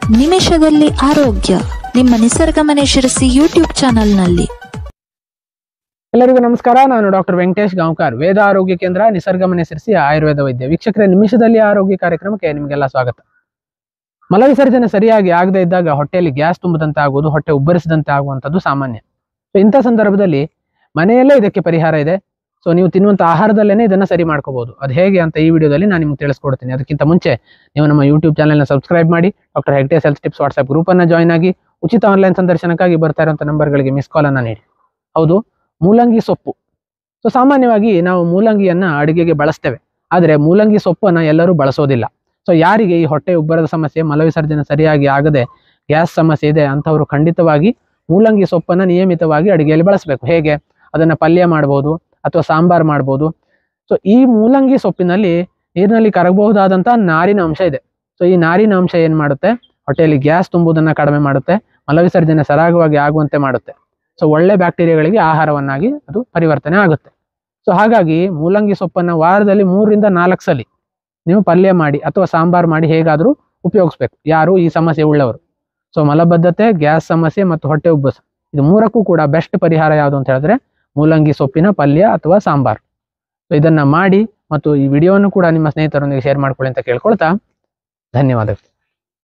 ನಿಮಿಷದಲ್ಲಿ ಆರೋಗ್ಯ ನಿಮ್ಮ ನಿಸರ್ಗ ಮನೆ ಶಿರಸಿ ಯೂಟ್ಯೂಬ್ ಚಾನೆಲ್ನಲ್ಲಿ ಎಲ್ಲರಿಗೂ ನಮಸ್ಕಾರ ನಾನು ಡಾಕ್ಟರ್ ವೆಂಕಟೇಶ್ ಗಾಂವ್ಕರ್ ವೇದ ಆರೋಗ್ಯ ಕೇಂದ್ರ ನಿಸರ್ಗಮನೆ ಸೇರಿಸಿ ಆಯುರ್ವೇದ ವೈದ್ಯ ವೀಕ್ಷಕರೇ ನಿಮಿಷದಲ್ಲಿ ಆರೋಗ್ಯ ಕಾರ್ಯಕ್ರಮಕ್ಕೆ ನಿಮಗೆಲ್ಲ ಸ್ವಾಗತ ಮಲವಿಸರ್ಜನೆ ಸರಿಯಾಗಿ ಆಗದೇ ಇದ್ದಾಗ ಹೊಟ್ಟೆಯಲ್ಲಿ ಗ್ಯಾಸ್ ತುಂಬದಂತೆ ಆಗುವುದು ಹೊಟ್ಟೆ ಉಬ್ಬರಿಸಿದಂತೆ ಆಗುವಂಥದ್ದು ಸಾಮಾನ್ಯ ಸೊ ಇಂಥ ಸಂದರ್ಭದಲ್ಲಿ ಮನೆಯಲ್ಲೇ ಇದಕ್ಕೆ ಪರಿಹಾರ ಇದೆ ಸೊ ನೀವು ತಿನ್ನುವಂಥ ಆಹಾರದಲ್ಲೇನೆ ಇದನ್ನ ಸರಿ ಮಾಡ್ಕೋಬಹುದು ಅದು ಹೇಗೆ ಅಂತ ಈ ವಿಡಿಯೋದಲ್ಲಿ ನಾನು ನಿಮ್ಗೆ ತಿಳಿಸ್ಕೊಡ್ತೀನಿ ಅದಕ್ಕಿಂತ ಮುಂಚೆ ನೀವು ನಮ್ಮ ಯೂಟ್ಯೂಬ್ ಚಾನೆಲ್ನ ಸಬ್ಸ್ಕ್ರೈಬ್ ಮಾಡಿ doctor Hegde's health tips WhatsApp ಗ್ರೂಪನ್ನು ಜಾಯ್ನ್ ಆಗಿ ಉಚಿತ ಆನ್ಲೈನ್ ಸಂದರ್ಶನಕ್ಕಾಗಿ ಬರ್ತಾ ಇರುವಂಥ ನಂಬರ್ಗಳಿಗೆ ಮಿಸ್ ಕಾಲನ್ನು ನೀಡಿ ಹೌದು ಮೂಲಂಗಿ ಸೊಪ್ಪು ಸೊ ಸಾಮಾನ್ಯವಾಗಿ ನಾವು ಮೂಲಂಗಿಯನ್ನ ಅಡುಗೆಗೆ ಬಳಸ್ತೇವೆ ಆದರೆ ಮೂಲಂಗಿ ಸೊಪ್ಪನ್ನ ಎಲ್ಲರೂ ಬಳಸೋದಿಲ್ಲ ಸೊ ಯಾರಿಗೆ ಈ ಹೊಟ್ಟೆ ಉಬ್ಬರದ ಸಮಸ್ಯೆ ಮಲವಿಸರ್ಜನೆ ಸರಿಯಾಗಿ ಆಗದೆ ಗ್ಯಾಸ್ ಸಮಸ್ಯೆ ಇದೆ ಅಂಥವರು ಖಂಡಿತವಾಗಿ ಮೂಲಂಗಿ ಸೊಪ್ಪನ್ನ ನಿಯಮಿತವಾಗಿ ಅಡುಗೆಯಲ್ಲಿ ಬಳಸಬೇಕು ಹೇಗೆ ಅದನ್ನ ಪಲ್ಯ ಮಾಡ್ಬೋದು ಅಥವಾ ಸಾಂಬಾರ್ ಮಾಡ್ಬೋದು ಸೊ ಈ ಮೂಲಂಗಿ ಸೊಪ್ಪಿನಲ್ಲಿ ನೀರಿನಲ್ಲಿ ಕರಗಬಹುದಾದಂತಹ ನಾರಿನ ಅಂಶ ಇದೆ ಸೊ ಈ ನಾರಿನ ಅಂಶ ಏನ್ ಮಾಡುತ್ತೆ ಹೊಟ್ಟೆಯಲ್ಲಿ ಗ್ಯಾಸ್ ತುಂಬುವುದನ್ನ ಕಡಿಮೆ ಮಾಡುತ್ತೆ ಮಲವಿಸರ್ಜನೆ ಸರಾಗವಾಗಿ ಆಗುವಂತೆ ಮಾಡುತ್ತೆ ಸೊ ಒಳ್ಳೆ ಬ್ಯಾಕ್ಟೀರಿಯಾಗಳಿಗೆ ಆಹಾರವನ್ನಾಗಿ ಅದು ಪರಿವರ್ತನೆ ಆಗುತ್ತೆ ಸೊ ಹಾಗಾಗಿ ಮೂಲಂಗಿ ಸೊಪ್ಪನ್ನ ವಾರದಲ್ಲಿ ಮೂರರಿಂದ ನಾಲ್ಕು ಸಲ ನೀವು ಪಲ್ಯ ಮಾಡಿ ಅಥವಾ ಸಾಂಬಾರ್ ಮಾಡಿ ಹೇಗಾದರೂ ಉಪಯೋಗಿಸ್ಬೇಕು ಯಾರು ಈ ಸಮಸ್ಯೆ ಉಳ್ಳವರು ಸೊ ಮಲಬದ್ಧತೆ ಗ್ಯಾಸ್ ಸಮಸ್ಯೆ ಮತ್ತು ಹೊಟ್ಟೆ ಉಬ್ಬಸ ಇದು ಮೂರಕ್ಕೂ ಕೂಡ ಬೆಸ್ಟ್ ಪರಿಹಾರ ಯಾವುದು ಅಂತ ಹೇಳಿದ್ರೆ ಮೂಲಂಗಿ ಸೊಪ್ಪಿನ ಪಲ್ಯ ಅಥವಾ ಸಾಂಬಾರ್ ಸೊ ಇದನ್ನ ಮಾಡಿ ಮತ್ತು ಈ ವಿಡಿಯೋವನ್ನು ಕೂಡ ನಿಮ್ಮ ಸ್ನೇಹಿತರೊಂದಿಗೆ ಶೇರ್ ಮಾಡ್ಕೊಳ್ಳಿ ಅಂತ ಕೇಳ್ಕೊಳ್ತಾ ಧನ್ಯವಾದಗಳು